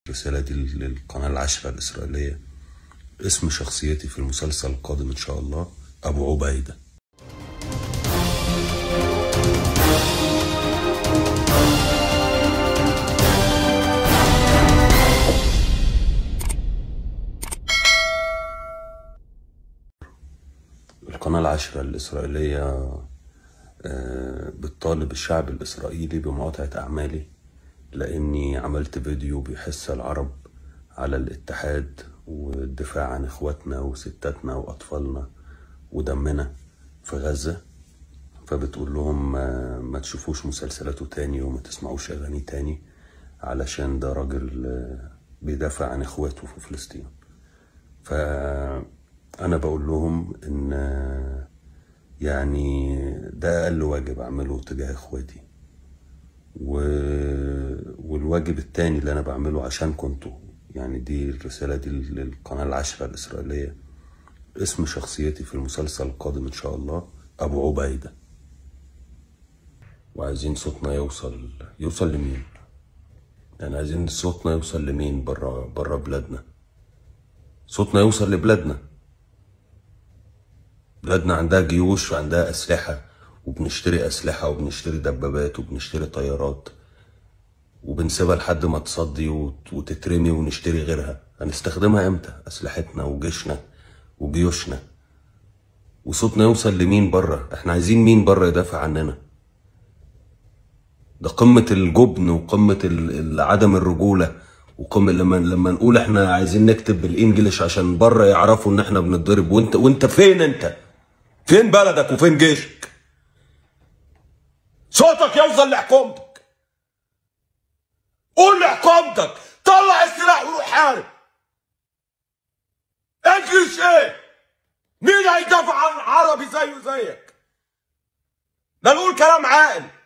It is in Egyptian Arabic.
الرسالة دي للقناة العشرة الإسرائيلية اسم شخصيتي في المسلسل القادم إن شاء الله أبو عبيدة القناة العشرة الإسرائيلية آه، بتطالب الشعب الإسرائيلي بمقاطعة أعمالي لأني عملت فيديو بيحث العرب على الاتحاد والدفاع عن إخواتنا وستاتنا وأطفالنا ودمنا في غزة فبتقول لهم ما, ما تشوفوش مسلسلاته تاني وما تسمعوش أغاني تاني علشان ده راجل آه، بيدافع عن إخواته في فلسطين فأنا بقول لهم إن آه، يعني ده أقل واجب أعمله تجاه إخواتي و... والواجب التاني اللي أنا بعمله عشان كنتوا يعني دي الرسالة دي للقناة العشرة الإسرائيلية اسم شخصيتي في المسلسل القادم إن شاء الله أبو عبيدة وعايزين صوتنا يوصل يوصل لمين؟ يعني عايزين صوتنا يوصل لمين برا برا بلادنا؟ صوتنا يوصل لبلادنا بلادنا عندها جيوش وعندها أسلحة وبنشتري أسلحة وبنشتري دبابات وبنشتري طيارات وبنسيبها لحد ما تصدي وت- وتترمي ونشتري غيرها هنستخدمها امتى أسلحتنا وجيشنا وجيوشنا وصوتنا يوصل لمين بره احنا عايزين مين بره يدافع عننا ده قمة الجبن وقمة ال- ال- عدم الرجولة وقمة لما لما نقول احنا عايزين نكتب بالانجلش عشان بره يعرفوا ان احنا بنتضرب وانت وانت فين انت؟ فين بلدك وفين جيشك؟ صوتك يوصل لحكومتك قول لحكومتك طلع السلاح وروح حارب الجيش ايه؟ مين هيدافع عن عربي زيه زيك؟ ده نقول كلام عاقل